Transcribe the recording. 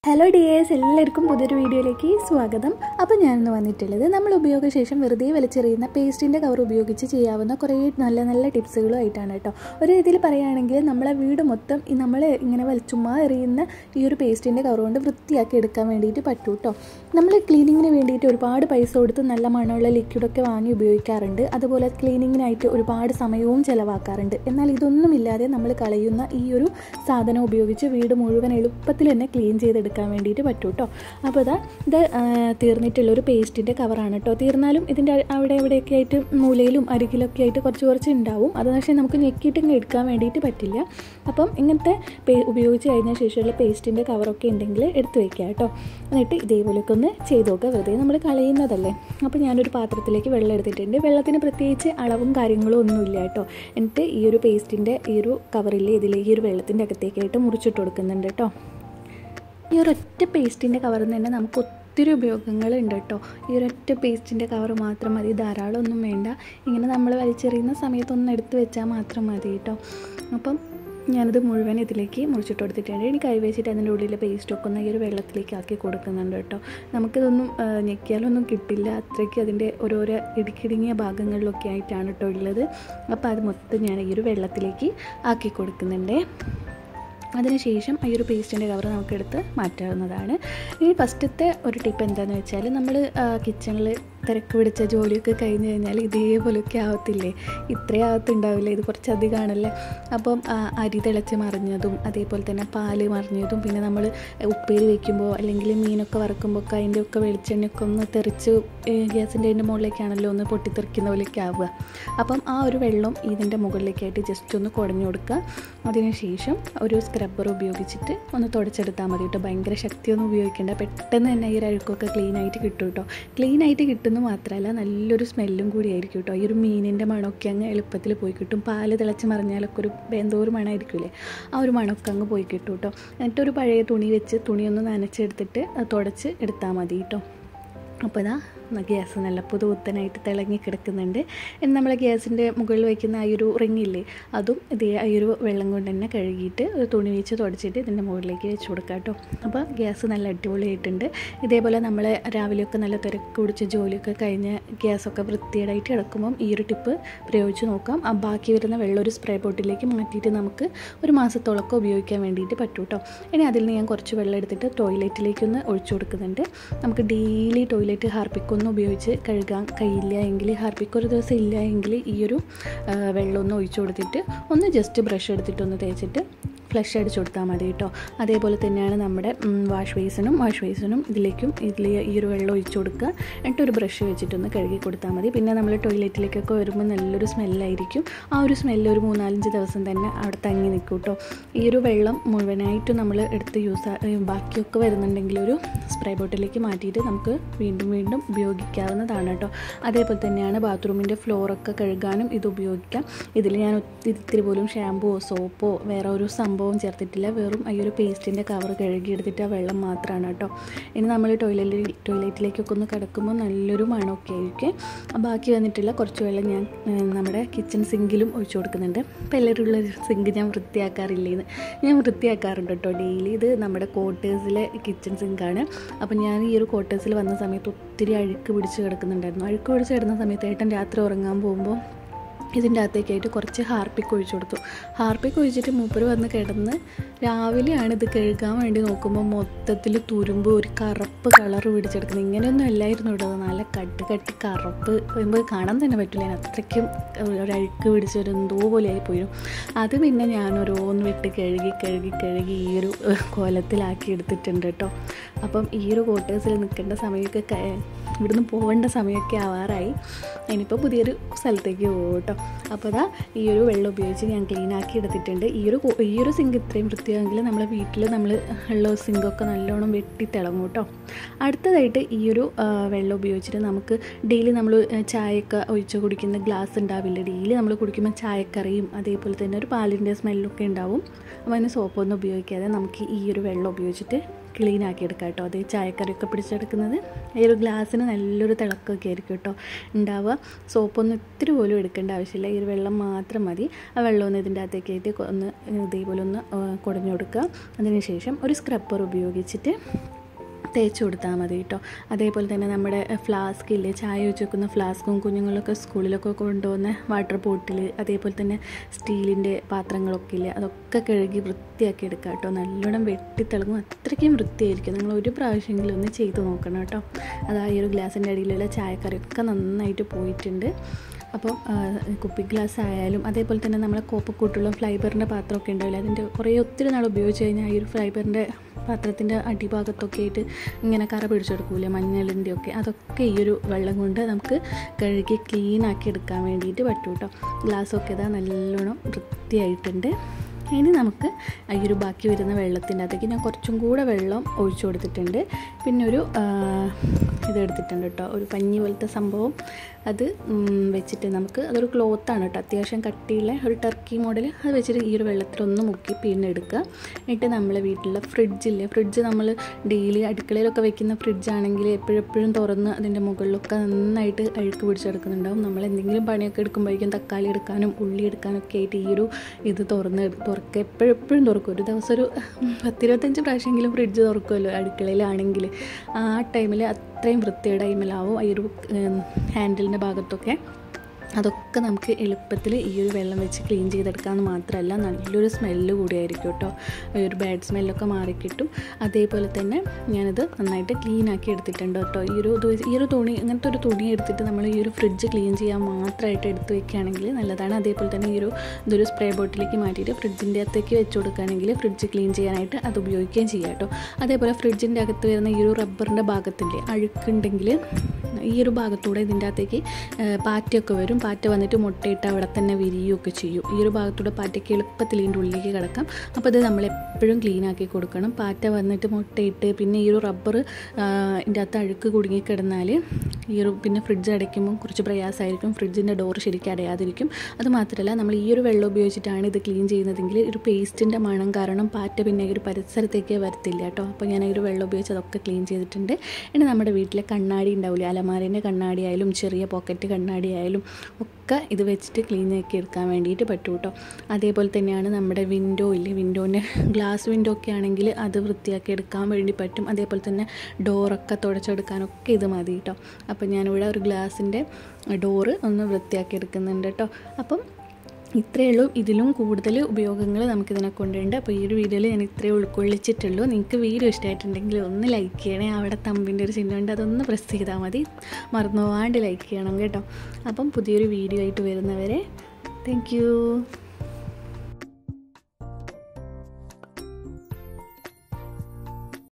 hello dears എല്ലാവർക്കും പുതിയൊരു വീഡിയോയിലേക്ക് സ്വാഗതം അപ്പോൾ ഞാനിന്ന് വന്നിട്ടുള്ളത് നമ്മൾ ഉപയോഗശേഷം വെറുതെ വലിച്ചെറിയുന്ന പേസ്റ്റിൻ്റെ കവർ ഉപയോഗിച്ച് ചെയ്യാവുന്ന കുറേ നല്ല നല്ല ടിപ്സുകളും ആയിട്ടാണ് കേട്ടോ ഒരു രീതിയിൽ പറയുകയാണെങ്കിൽ നമ്മളെ വീട് മൊത്തം ഈ നമ്മൾ ഇങ്ങനെ വലിച്ചുമ്മാ എറിയുന്ന ഈ ഒരു പേസ്റ്റിൻ്റെ കവർ കൊണ്ട് വൃത്തിയാക്കി എടുക്കാൻ വേണ്ടിയിട്ട് പറ്റൂ കേട്ടോ നമ്മൾ ക്ലീനിങ്ങിന് വേണ്ടിയിട്ട് ഒരുപാട് പൈസ കൊടുത്ത് നല്ല മണമുള്ള ലിക്വിഡൊക്കെ വാങ്ങി ഉപയോഗിക്കാറുണ്ട് അതുപോലെ ക്ലീനിങ്ങിനായിട്ട് ഒരുപാട് സമയവും ചിലവാക്കാറുണ്ട് എന്നാൽ ഇതൊന്നുമില്ലാതെ നമ്മൾ കളയുന്ന ഈ ഒരു സാധനം ഉപയോഗിച്ച് വീട് മുഴുവൻ എളുപ്പത്തിൽ തന്നെ ക്ലീൻ ചെയ്തെടുക്കാൻ വേണ്ടിയിട്ട് പറ്റും കേട്ടോ അപ്പോൾ ഇതാ ഇത് ആ, തീർന്നിട്ടുള്ളൊരു പേസ്റ്റിൻ്റെ കവറാണ് കേട്ടോ തീർന്നാലും ഇതിൻ്റെ അവിടെ എവിടെയൊക്കെ ആയിട്ട് മൂലയിലും അരികിലൊക്കെ ആയിട്ട് കുറച്ച് കുറച്ച് ഉണ്ടാവും അത് പക്ഷേ നമുക്ക് ഞെക്കിയിട്ട് ഇങ്ങ് എടുക്കാൻ വേണ്ടിയിട്ട് പറ്റില്ല അപ്പം ഇങ്ങനത്തെ പേ ഉപയോഗിച്ച് കഴിഞ്ഞ ശേഷമുള്ള പേസ്റ്റിൻ്റെ കവറൊക്കെ ഉണ്ടെങ്കിൽ എടുത്ത് വയ്ക്കുക കേട്ടോ എന്നിട്ട് ഇതേപോലെയൊക്കെ ഒന്ന് ചെയ്ത് നോക്കുക വെറുതെ നമ്മൾ കളയുന്നതല്ലേ അപ്പോൾ ഞാനൊരു പാത്രത്തിലേക്ക് വെള്ളം എടുത്തിട്ടുണ്ട് വെള്ളത്തിന് പ്രത്യേകിച്ച് അളവും കാര്യങ്ങളും ഒന്നുമില്ല കേട്ടോ എന്നിട്ട് ഈ ഒരു പേസ്റ്റിൻ്റെ ഈ ഒരു കവറില്ലേ ഇതിലേക്ക് ഈ ഒരു വെള്ളത്തിൻ്റെ അകത്തേക്കായിട്ട് മുറിച്ചിട്ട് കൊടുക്കുന്നുണ്ട് കേട്ടോ ഈ ഒരൊറ്റ പേസ്റ്റിൻ്റെ കവറിൽ നിന്ന് തന്നെ നമുക്ക് ഒത്തിരി ഉപയോഗങ്ങളുണ്ട് കേട്ടോ ഈ ഒരൊറ്റ പേസ്റ്റിൻ്റെ കവർ മാത്രം മതി ധാരാളം ഒന്നും വേണ്ട ഇങ്ങനെ നമ്മൾ വലിച്ചെറിയുന്ന സമയത്തൊന്ന് എടുത്ത് വെച്ചാൽ മാത്രം മതി കേട്ടോ അപ്പം ഞാനിത് മുഴുവൻ ഇതിലേക്ക് മുറിച്ചിട്ട് കൊടുത്തിട്ടുണ്ട് ഇനി കൈവച്ചിട്ട് അതിൻ്റെ ഉള്ളിലെ പേസ്റ്റൊക്കെ ഒന്ന് ഈ ഒരു വെള്ളത്തിലേക്ക് ആക്കി കൊടുക്കുന്നുണ്ട് കേട്ടോ നമുക്കിതൊന്നും ആ, ഞെക്കിയാലൊന്നും കിട്ടില്ല അത്രയ്ക്ക് അതിൻ്റെ ഓരോരോ ഇടുക്കിടുങ്ങിയ ഭാഗങ്ങളിലൊക്കെ ആയിട്ടാണ് കേട്ടോ ഉള്ളത് അപ്പോൾ അത് മൊത്തം ഞാൻ ഈ ഒരു വെള്ളത്തിലേക്ക് ആക്കി കൊടുക്കുന്നുണ്ട് അതിനുശേഷം ഈ ഒരു പേസ്റ്റിൻ്റെ കവർ നമുക്കെടുത്ത് മാറ്റാവുന്നതാണ് ഇനി ഫസ്റ്റത്തെ ഒരു ടിപ്പ് എന്താണെന്ന് വെച്ചാൽ നമ്മൾ കിച്ചണിൽ തിരക്ക് പിടിച്ച ജോലിയൊക്കെ കഴിഞ്ഞ് കഴിഞ്ഞാൽ ഇതേപോലെയൊക്കെ ആവത്തില്ലേ ഇത്രയും ആവത്തുണ്ടാവില്ല ഇത് കുറച്ചധികമാണല്ലേ അപ്പം ആ, അരി തിളച്ച് മറിഞ്ഞതും അതേപോലെ തന്നെ പാല് മറിഞ്ഞതും പിന്നെ നമ്മൾ ഉപ്പേരി വെക്കുമ്പോൾ അല്ലെങ്കിൽ മീനൊക്കെ വറക്കുമ്പോൾ ഒക്കെ അതിൻ്റെ ഒക്കെ വെളിച്ചെണ്ണയൊക്കെ ഒന്ന് തെറിച്ച് ഗ്യാസിൻ്റെ അതിൻ്റെ മുകളിലേക്കാണല്ലോ ഒന്ന് പൊട്ടിത്തെറിക്കുന്ന പോലെയൊക്കെ ആവുക അപ്പം ആ ഒരു വെള്ളം ഇതിൻ്റെ മുകളിലേക്കായിട്ട് ജസ്റ്റ് ഒന്ന് കുടഞ്ഞു കൊടുക്കുക അതിനുശേഷം ഒരു സ്ക്രബ്ബർ ഉപയോഗിച്ചിട്ട് ഒന്ന് തുടച്ചെടുത്താൽ മതി കേട്ടോ ഭയങ്കര ശക്തിയൊന്നും ഉപയോഗിക്കേണ്ട പെട്ടെന്ന് തന്നെ ഈ ഒരു അഴുക്കൊക്കെ ക്ലീൻ ആയിട്ട് കിട്ടും കേട്ടോ ക്ലീൻ ആയിട്ട് കിട്ടുന്ന മാത്രമല്ല നല്ലൊരു സ്മെല്ലും കൂടി ആയിരിക്കും കേട്ടോ ഈ ഒരു മീനിൻ്റെ മണമൊക്കെ അങ്ങ് എളുപ്പത്തിൽ പോയി കിട്ടും പാല് തിളച്ച് മറിഞ്ഞാലൊക്കെ ഒരു എന്തോ ഒരു മണമായിരിക്കില്ലേ ആ ഒരു മണമൊക്കെ അങ്ങ് പോയി കിട്ടും കേട്ടോ എന്നിട്ടൊരു പഴയ തുണി വെച്ച് തുണിയൊന്ന് നനച്ചെടുത്തിട്ട് അത് തുടച്ച് എടുത്താൽ മതി കേട്ടോ അപ്പോൾ ഇതാ ഗ്യാസ് നല്ല പുതുപുത്തനായിട്ട് തിളങ്ങി കിടക്കുന്നുണ്ട് ഇനി നമ്മൾ ഗ്യാസിൻ്റെ മുകളിൽ വയ്ക്കുന്ന ആ ഒരു റിങ്ങില്ലേ അതും ഇതേ ആ ഒരു വെള്ളം കൊണ്ട് തന്നെ കഴുകിയിട്ട് ഒരു തുണി വെച്ച് തുടച്ചിട്ട് ഇതിൻ്റെ മുകളിലേക്ക് വെച്ച് കൊടുക്കാം കേട്ടോ അപ്പോൾ ഗ്യാസ് നല്ല അടിപൊളിയായിട്ടുണ്ട് ഇതേപോലെ നമ്മൾ രാവിലെയൊക്കെ നല്ല തിരക്ക് പിടിച്ച് ജോലിയൊക്കെ കഴിഞ്ഞ് ഗ്യാസൊക്കെ വൃത്തിയേടായിട്ട് കിടക്കുമ്പം ഈ ഒരു ടിപ്പ് പ്രയോഗിച്ച് നോക്കാം ആ ബാക്കി വരുന്ന വെള്ളം ഒരു സ്പ്രേ ബോട്ടിലേക്ക് മാറ്റിയിട്ട് നമുക്ക് ഒരു മാസത്തോളമൊക്കെ ഉപയോഗിക്കാൻ വേണ്ടിയിട്ട് പറ്റും കേട്ടോ ഇനി അതിൽ നിന്ന് ഞാൻ കുറച്ച് വെള്ളം എടുത്തിട്ട് ടോയ്ലറ്റിലേക്കൊന്ന് ഒഴിച്ചു കൊടുക്കുന്നുണ്ട് നമുക്ക് ഡെയിലി ടോയ്ലറ്റ് ഹാർപ്പിക്കൊന്നും ഉപയോഗിച്ച് കഴുകാൻ കഴിയില്ല എങ്കിൽ ഹാർപ്പിക്ക് ഒരു ദിവസം ഇല്ല എങ്കിൽ ഈ ഒരു ആ, വെള്ളം ഒന്ന് ഒഴിച്ചു കൊടുത്തിട്ട് ഒന്ന് ജസ്റ്റ് ബ്രഷ് എടുത്തിട്ട് ഒന്ന് തേച്ചിട്ട് ഫ്ലഷ് അടിച്ചു കൊടുത്താൽ മതി കേട്ടോ അതേപോലെ തന്നെയാണ് നമ്മുടെ വാഷ് ബേസിനും വാഷ് ബേസിനും ഇതിലേക്കും ഇതിൽ ഈ ഒരു വെള്ളം ഒഴിച്ചു കൊടുക്കുക എന്നിട്ട് ഒരു ബ്രഷ് വെച്ചിട്ടൊന്ന് കഴുകി കൊടുത്താൽ മതി പിന്നെ നമ്മൾ ടോയ്ലറ്റിലേക്കൊക്കെ വരുമ്പോൾ നല്ലൊരു സ്മെല്ലായിരിക്കും ആ ഒരു സ്മെല്ല് ഒരു മൂന്നാലഞ്ച് ദിവസം തന്നെ അവിടെ തങ്ങി നിൽക്കും കേട്ടോ ഈ ഒരു വെള്ളം മുഴുവനായിട്ട് നമ്മൾ എടുത്ത് യൂസ് ബാക്കിയൊക്കെ വരുന്നുണ്ടെങ്കിൽ ഒരു സ്പ്രേ ബോട്ടിലേക്ക് മാറ്റിയിട്ട് നമുക്ക് വീണ്ടും വീണ്ടും ഉപയോഗിക്കാവുന്നതാണ് കേട്ടോ അതേപോലെ തന്നെയാണ് ബാത്റൂമിൻ്റെ ഫ്ലോറൊക്കെ കഴുകാനും ഇത് ഉപയോഗിക്കാം ഇതിൽ ഞാൻ ഒത്തിരി ഇത്തിരി പോലും ഷാമ്പുവോ സോപ്പോ വേറെ ഒരു സംഭവം ചേർത്തിട്ടില്ല വെറും ഈ ഒരു പേസ്റ്റിൻ്റെ കവർ കഴുകിയെടുത്തിട്ട് ആ വെള്ളം മാത്രമാണ് കേട്ടോ ഇനി നമ്മൾ ടോയ്ലറ്റിൽ ടോയ്ലറ്റിലേക്കൊക്കെ ഒന്ന് കിടക്കുമ്പോൾ നല്ലൊരു മണമൊക്കെ ആയിരിക്കും ബാക്കി വന്നിട്ടുള്ള കുറച്ച് വെള്ളം ഞാൻ ഏഹ്, നമ്മുടെ കിച്ചൺ സിങ്കിലും ഒഴിച്ചു കൊടുക്കുന്നുണ്ട് അപ്പോൾ എല്ലാവരും ഉള്ള സിങ്ക് ഞാൻ വൃത്തിയാക്കാറില്ലേന്ന് ഞാൻ വൃത്തിയാക്കാറുണ്ട് കേട്ടോ ഡെയിലി ഇത് നമ്മുടെ ക്വാർട്ടേഴ്സിലെ കിച്ചൺ സിങ്കാണ് അപ്പോൾ ഞാൻ ഈ ഒരു ക്വാർട്ടേഴ്സിൽ വന്ന സമയത്ത് ഒത്തിരി അഴുക്ക് പിടിച്ച് കിടക്കുന്നുണ്ടായിരുന്നു അഴുക്ക് പിടിച്ച് കിടന്ന സമയത്ത് ഏട്ടൻ രാത്രി ഉറങ്ങാൻ പോകുമ്പോൾ ഇതിൻ്റെ അകത്തേക്കായിട്ട് കുറച്ച് ഹാർപ്പിക്ക് ഒഴിച്ചു കൊടുത്തു ഹാർപ്പിക്ക് ഒഴിച്ചിട്ട് മൂപ്പര് വന്ന് കിടന്ന് രാവിലെയാണ് ഇത് കഴുകാൻ വേണ്ടി നോക്കുമ്പോൾ മൊത്തത്തിൽ തുരുമ്പ് ഒരു കറുപ്പ് കളർ പിടിച്ചെടുക്കുന്നത് ഇങ്ങനെയൊന്നും അല്ലായിരുന്നു ഇവിടെ നല്ല കട്ട് കട്ടി കറുപ്പ് വരുമ്പോൾ കാണാൻ തന്നെ പറ്റില്ല അത്രയ്ക്കും ഒരഴുക്ക് പിടിച്ചൊരു എന്തോ പോലെ ആയിപ്പോയി അത് പിന്നെ ഞാൻ ഓരോന്ന് വിട്ട് കഴുകി കഴുകി കഴുകി ഈ ഒരു ഏഹ്, കോലത്തിലാക്കി എടുത്തിട്ടുണ്ട് കേട്ടോ അപ്പം ഈ ഒരു ക്വാർട്ടേഴ്സിൽ നിൽക്കേണ്ട സമയമൊക്കെ ക- ഇവിടുന്ന് പോകേണ്ട സമയമൊക്കെ ആവാറായി ഇനിയിപ്പോൾ പുതിയൊരു സ്ഥലത്തേക്ക് പോകും കേട്ടോ അപ്പോൾ അതാ ഈ ഒരു വെള്ളം ഉപയോഗിച്ച് ഞാൻ ക്ലീൻ ആക്കി എടുത്തിട്ടുണ്ട് ഈ ഒരു കോ- ഈ ഒരു സിങ്ക് ഇത്രയും വൃത്തിയാണെങ്കിൽ നമ്മളെ വീട്ടിൽ നമ്മൾ ഉള്ള സിങ്കൊക്കെ നല്ലോണം വെട്ടി തിളങ്ങും കേട്ടോ അടുത്തതായിട്ട് ഈ ഒരു ആ, വെള്ളം ഉപയോഗിച്ചിട്ട് നമുക്ക് ഡെയിലി നമ്മൾ ചായയൊക്കെ ഒഴിച്ച് കുടിക്കുന്ന ഗ്ലാസ് ഉണ്ടാവില്ല ഡെയിലി നമ്മൾ കുടിക്കുമ്പോൾ ചായക്കറിയും അതേപോലെ തന്നെ ഒരു പാലിൻ്റെ സ്മെല്ലൊക്കെ ഉണ്ടാവും അപ്പോൾ അതിന് സോപ്പൊന്നും ഉപയോഗിക്കാതെ നമുക്ക് ഈ ഒരു വെള്ളം ഉപയോഗിച്ചിട്ട് ക്ലീൻ ആക്കി എടുക്കാം കേട്ടോ അത് ചായക്കറിയൊക്കെ പിടിച്ചെടുക്കുന്നത് ഈ ഒരു ഗ്ലാസ്സിന് നല്ലൊരു തിളക്കമൊക്കെ ആയിരിക്കും കേട്ടോ ഉണ്ടാവുക സോപ്പൊന്നും ഇത്തിരി പോലും എടുക്കേണ്ട ആവശ്യമില്ല ഈ ഒരു വെള്ളം മാത്രം മതി ആ വെള്ളം ഒന്ന് ഇതിൻ്റെ അകത്തേക്ക് ആയിട്ട് ഒന്ന് ഇതേപോലെ ഒന്ന് കുടഞ്ഞു കൊടുക്കുക അതിനുശേഷം ഒരു സ്ക്രബ്ബർ ഉപയോഗിച്ചിട്ട് തേച്ച് കൊടുത്താൽ മതി കേട്ടോ അതേപോലെ തന്നെ നമ്മുടെ ഫ്ലാസ്ക് ഇല്ലേ ചായ വെച്ച് വെക്കുന്ന ഫ്ലാസ്കും കുഞ്ഞുങ്ങളൊക്കെ സ്കൂളിലൊക്കെ കൊണ്ടുപോകുന്ന വാട്ടർ ബോട്ടിൽ അതേപോലെ തന്നെ സ്റ്റീലിൻ്റെ പാത്രങ്ങളൊക്കെ ഇല്ലേ അതൊക്കെ കഴുകി വൃത്തിയാക്കി എടുക്കുക കേട്ടോ നല്ലോണം വെട്ടിത്തിളങ്ങും അത്രയ്ക്കും വൃത്തിയായിരിക്കും നിങ്ങൾ ഒരു പ്രാവശ്യമെങ്കിലും ഒന്ന് ചെയ്ത് നോക്കണം കേട്ടോ അതാ ഈ ഒരു ഗ്ലാസിൻ്റെ അടിയിലുള്ള ചായക്കറിയൊക്കെ നന്നായിട്ട് പോയിട്ടുണ്ട് അപ്പോൾ കുപ്പി ഗ്ലാസ് ആയാലും അതേപോലെ തന്നെ നമ്മളെ കോപ്പക്കൂട്ടുള്ള ഫൈബറിൻ്റെ പാത്രമൊക്കെ ഉണ്ടാവില്ല അതിൻ്റെ കുറേ ഒത്തിരി നാൾ ഉപയോഗിച്ച് കഴിഞ്ഞാൽ ഈ ഒരു ഫൈബറിൻ്റെ പാത്രത്തിൻ്റെ അടിഭാഗത്തൊക്കെ ആയിട്ട് ഇങ്ങനെ കറ പിടിച്ചെടുക്കൂലേ മഞ്ഞളിൻ്റെ ഒക്കെ അതൊക്കെ ഈ ഒരു വെള്ളം കൊണ്ട് നമുക്ക് കഴുകി ക്ലീൻ ആക്കി എടുക്കാൻ വേണ്ടിയിട്ട് പറ്റും കേട്ടോ ഗ്ലാസ്സൊക്കെ ഇതാ നല്ലോണം വൃത്തിയായിട്ടുണ്ട് ഇനി നമുക്ക് ഈ ഒരു ബാക്കി വരുന്ന വെള്ളത്തിൻ്റെ അകത്തേക്ക് ഞാൻ കുറച്ചും കൂടെ വെള്ളം ഒഴിച്ചു കൊടുത്തിട്ടുണ്ട് പിന്നെ ഒരു ഇതെടുത്തിട്ടുണ്ട് കേട്ടോ ഒരു പഞ്ഞി പോലത്തെ സംഭവം അത് വെച്ചിട്ട് നമുക്ക് അതൊരു ക്ലോത്താണ് കേട്ടോ അത്യാവശ്യം കട്ടിയുള്ള ഒരു ടർക്കി മോഡൽ അത് വെച്ചിട്ട് ഈ ഒരു വെള്ളത്തിലൊന്ന് മുക്കി പിന്നെടുക്കുക എന്നിട്ട് നമ്മളെ വീട്ടിലുള്ള ഫ്രിഡ്ജില്ലേ ഫ്രിഡ്ജ് നമ്മൾ ഡെയിലി അടുക്കളയിലൊക്കെ വെക്കുന്ന ഫ്രിഡ്ജാണെങ്കിൽ എപ്പോഴെപ്പോഴും തുറന്ന് അതിൻ്റെ മുകളിലൊക്കെ നന്നായിട്ട് അഴുക്ക് പിടിച്ചെടുക്കുന്നുണ്ടാവും നമ്മൾ എന്തെങ്കിലും പണിയൊക്കെ എടുക്കുമ്പോഴേക്കും തക്കാളി എടുക്കാനും ഉള്ളി എടുക്കാനൊക്കെ ആയിട്ട് ഈ ഒരു ഇത് തുറന്ന് തുറക്കുക എപ്പോഴെപ്പോഴും തുറക്കും ഒരു ദിവസം ഒരു പത്തിരുപത്തഞ്ച് പ്രാവശ്യമെങ്കിലും ഫ്രിഡ്ജ് തുറക്കുമല്ലോ അടുക്കളയിലാണെങ്കിൽ ആ ടൈമിൽ അത്രയും വൃത്തികേടായ്മലാവും ഈ ഒരു ഹാൻഡിലിൻ്റെ ഭാഗത്തൊക്കെ അതൊക്കെ നമുക്ക് എളുപ്പത്തിൽ ഈ ഒരു വെള്ളം വെച്ച് ക്ലീൻ ചെയ്തെടുക്കാമെന്ന് മാത്രമല്ല നല്ലൊരു സ്മെല്ല് കൂടിയായിരിക്കും കേട്ടോ ഈ ഒരു ബാഡ് സ്മെല്ലൊക്കെ മാറിക്കിട്ടും അതേപോലെ തന്നെ ഞാനിത് നന്നായിട്ട് ക്ലീൻ ആക്കി എടുത്തിട്ടുണ്ട് കേട്ടോ ഈ ഒരു ഈ ഒരു തുണി അങ്ങനത്തെ ഒരു തുണി എടുത്തിട്ട് നമ്മൾ ഈ ഒരു ഫ്രിഡ്ജ് ക്ലീൻ ചെയ്യാൻ മാത്രമായിട്ട് എടുത്ത് വെക്കുകയാണെങ്കിൽ നല്ലതാണ് അതേപോലെ തന്നെ ഈ ഒരു ഇതൊരു സ്പ്രേ ബോട്ടിലേക്ക് മാറ്റിയിട്ട് ഫ്രിഡ്ജിൻ്റെ അകത്തേക്ക് വെച്ച് കൊടുക്കുകയാണെങ്കിൽ ഫ്രിഡ്ജ് ക്ലീൻ ചെയ്യാനായിട്ട് അത് ഉപയോഗിക്കുകയും ചെയ്യാം കേട്ടോ അതേപോലെ ഫ്രിഡ്ജിൻ്റെ അകത്ത് വരുന്ന ഈ ഒരു റബ്ബറിൻ്റെ ഭാഗത്തില്ലേ അഴുക്കുണ്ടെങ്കിൽ ഈ ഒരു ഭാഗത്തൂടെ ഇതിൻ്റെ അകത്തേക്ക് പാറ്റയൊക്കെ വരും പാറ്റ വന്നിട്ട് മുട്ടയിട്ട് അവിടെ തന്നെ വിരിയുകയൊക്കെ ചെയ്യും ഈ ഒരു ഭാഗത്തൂടെ പാറ്റയ്ക്ക് എളുപ്പത്തിൽ ഇതിൻ്റെ ഉള്ളിലേക്ക് കിടക്കാം അപ്പോൾ ഇത് നമ്മൾ എപ്പോഴും ക്ലീൻ ആക്കി കൊടുക്കണം പാറ്റ വന്നിട്ട് മുട്ടയിട്ട് പിന്നെ ഈ ഒരു റബ്ബർ ഇതിൻ്റെ അകത്ത് അഴുക്ക് കുടുങ്ങി കിടന്നാൽ ഈ ഒരു പിന്നെ ഫ്രിഡ്ജ് അടയ്ക്കുമ്പോൾ കുറച്ച് പ്രയാസമായിരിക്കും ഫ്രിഡ്ജിൻ്റെ ഡോർ ശരിക്കും അടയാതിരിക്കും അത് മാത്രമല്ല നമ്മൾ ഈ ഒരു വെള്ളം ഉപയോഗിച്ചിട്ടാണ് ഇത് ക്ലീൻ ചെയ്യുന്നതെങ്കിൽ ഒരു പേസ്റ്റിൻ്റെ മണം കാരണം പാറ്റ പിന്നെ ഈ ഒരു പരിസരത്തേക്ക് വരത്തില്ല കേട്ടോ അപ്പോൾ ഞാൻ ഈ ഒരു വെള്ളം ഉപയോഗിച്ച് അതൊക്കെ ക്ലീൻ ചെയ്തിട്ടുണ്ട് ഇനി നമ്മുടെ വീട്ടിലെ കണ്ണാടി ഉണ്ടാവില്ലേ അലമാരിൻ്റെ കണ്ണാടി ആയാലും ചെറിയ പോക്കറ്റ് കണ്ണാടി ആയാലും ഒക്കെ ഇത് വെച്ചിട്ട് ക്ലീൻ ആക്കി എടുക്കാൻ വേണ്ടിയിട്ട് പറ്റും കേട്ടോ അതേപോലെ തന്നെയാണ് നമ്മുടെ വിൻഡോ ഇല്ലേ വിൻഡോൻ്റെ ഗ്ലാസ് വിൻഡോ ഒക്കെ ആണെങ്കിൽ അത് വൃത്തിയാക്കി എടുക്കാൻ വേണ്ടി പറ്റും അതേപോലെ തന്നെ ഡോറൊക്കെ തുടച്ചെടുക്കാനൊക്കെ ഇത് മതി കേട്ടോ അപ്പോൾ ഞാനിവിടെ ഒരു ഗ്ലാസിൻ്റെ ഡോറ് ഒന്ന് വൃത്തിയാക്കി എടുക്കുന്നുണ്ട് കേട്ടോ അപ്പം ഇത്രയേ ഉള്ളൂ ഇതിലും കൂടുതൽ ഉപയോഗങ്ങൾ നമുക്കിതിനെ കൊണ്ടുണ്ട് അപ്പോൾ ഈ ഒരു വീഡിയോയിൽ ഞാൻ ഇത്രയേ ഉൾക്കൊള്ളിച്ചിട്ടുള്ളൂ നിങ്ങൾക്ക് വീഡിയോ ഇഷ്ടമായിട്ടുണ്ടെങ്കിൽ ഒന്ന് ലൈക്ക് ചെയ്യണേ അവിടെ തമ്പിൻ്റെ ഒരു ചിഹ്നമുണ്ട് അതൊന്ന് പ്രസ് ചെയ്താൽ മതി മറന്നു പോകാണ്ട് ലൈക്ക് ചെയ്യണം കേട്ടോ അപ്പം പുതിയൊരു വീഡിയോ ആയിട്ട് വരുന്നവരെ താങ്ക്